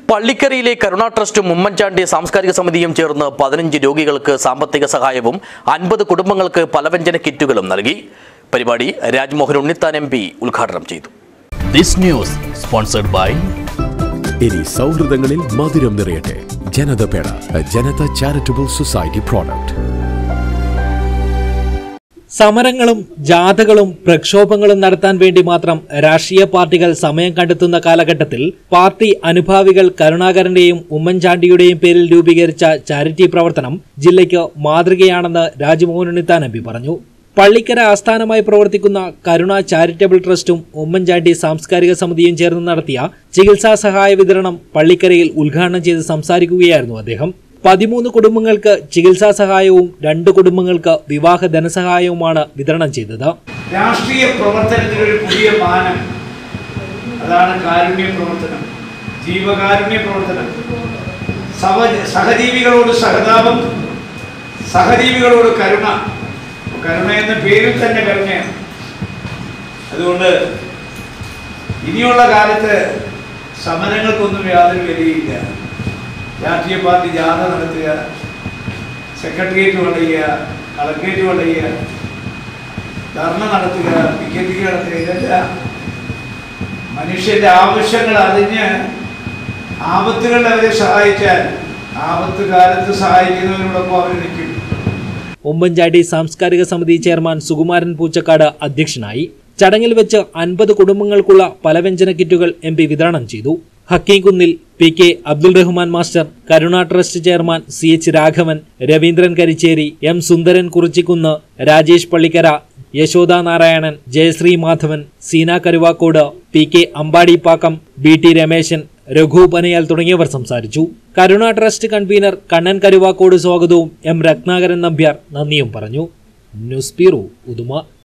പള്ളിക്കരയിലെ കരുണ ട്രസ്റ്റും ഉമ്മൻചാണ്ടി സാംസ്കാരിക സമിതിയും ചേർന്ന് പതിനഞ്ച് രോഗികൾക്ക് സാമ്പത്തിക സഹായവും അൻപത് കുടുംബങ്ങൾക്ക് പലവ്യഞ്ജന കിറ്റുകളും നൽകി പരിപാടി രാജ്മോഹൻ ഉണ്ണിത്താൻ എം പി ഉദ്ഘാടനം ചെയ്തു ദിസ് ന്യൂസ് സ്പോൺസർഡ് ബൈ ഇനി സൗഹൃദങ്ങളിൽ മധുരം നിറയട്ടെ ജനത പേട ജനത ചാരിറ്റബിൾ സൊസൈറ്റി പ്രോഡക്റ്റ് സമരങ്ങളും ജാഥകളും പ്രക്ഷോഭങ്ങളും നടത്താൻ വേണ്ടി മാത്രം രാഷ്ട്രീയ പാർട്ടികൾ സമയം കണ്ടെത്തുന്ന കാലഘട്ടത്തിൽ പാർട്ടി അനുഭാവികൾ കരുണാകരന്റെയും ഉമ്മൻചാണ്ടിയുടെയും പേരിൽ രൂപീകരിച്ച ചാരിറ്റി പ്രവർത്തനം ജില്ലയ്ക്ക് മാതൃകയാണെന്ന് രാജ്മോഹൻ ഉണ്ണിത്താൻ എം പി പറഞ്ഞു പള്ളിക്കര ആസ്ഥാനമായി പ്രവർത്തിക്കുന്ന കരുണ ചാരിറ്റബിൾ ട്രസ്റ്റും ഉമ്മൻചാണ്ടി സാംസ്കാരിക സമിതിയും ചേർന്ന് നടത്തിയ ചികിത്സാ സഹായ വിതരണം പള്ളിക്കരയിൽ ഉദ്ഘാടനം ചെയ്ത് സംസാരിക്കുകയായിരുന്നു അദ്ദേഹം പതിമൂന്ന് കുടുംബങ്ങൾക്ക് ചികിത്സാ സഹായവും രണ്ട് കുടുംബങ്ങൾക്ക് വിവാഹ ധനസഹായവുമാണ് വിതരണം ചെയ്തത് രാഷ്ട്രീയ പ്രവർത്തനത്തിന് ഒരു പുതിയ മാനം അതാണ് കാരുണ്യ പ്രവർത്തനം ജീവകാരുണ്യ പ്രവർത്തനം സവ സഹജീവികളോട് സഹതാപം സഹജീവികളോട് കരുണ കരുണ എന്ന പേരിൽ തന്നെ കരുണയാണ് അതുകൊണ്ട് ഇനിയുള്ള കാലത്ത് സമരങ്ങൾക്കൊന്നും യാതൊരു വിലയില്ല രാഷ്ട്രീയ പാർട്ടി ജാഥ നടത്തുക സെക്രട്ടേറിയറ്റ് വളയുക കളക്ട്രേറ്റ് വളയുക ധർണ നടത്തുക പിക്കറ്റിംഗ് നടത്തുക ഇതെല്ലാം മനുഷ്യന്റെ ആവശ്യങ്ങൾ അറിഞ്ഞ് ആപത്തുകളിൽ അവരെ സഹായിച്ചാൽ ആപത്ത് കാലത്ത് സഹായിക്കുന്നവരോടൊപ്പം അവർ നിൽക്കും ഉമ്മൻചാണ്ടി സാംസ്കാരിക സമിതി ചെയർമാൻ സുകുമാരൻ പൂച്ചക്കാട് അധ്യക്ഷനായി ചടങ്ങിൽ വെച്ച് അൻപത് കുടുംബങ്ങൾക്കുള്ള പലവ്യഞ്ജന കിറ്റുകൾ എം പി വിതരണം ചെയ്തു Hakeem Kunnil P K Abdul Rahman master Karuna trust chairman C H Raghavan Raveendran Karicheri M Sundaran Kurichikkunnu Rajesh Pallikkara Yashoda Narayanan Jayashree Madhavan Seena Karuvakkode P K Ambadippakkam B T Rameshan Raghu Panayal തുടങ്ങിയവർ സംസാരിച്ചു കരുണ ട്രസ്റ്റ് കൺവീനർ കണ്ണൻ കരുവാക്കോട് സ്വാഗതവും എം രത്നാകരൻ നമ്പ്യാർ നന്ദിയും പറഞ്ഞു ന്യൂസ് ബ്യൂറോ ഉദുമ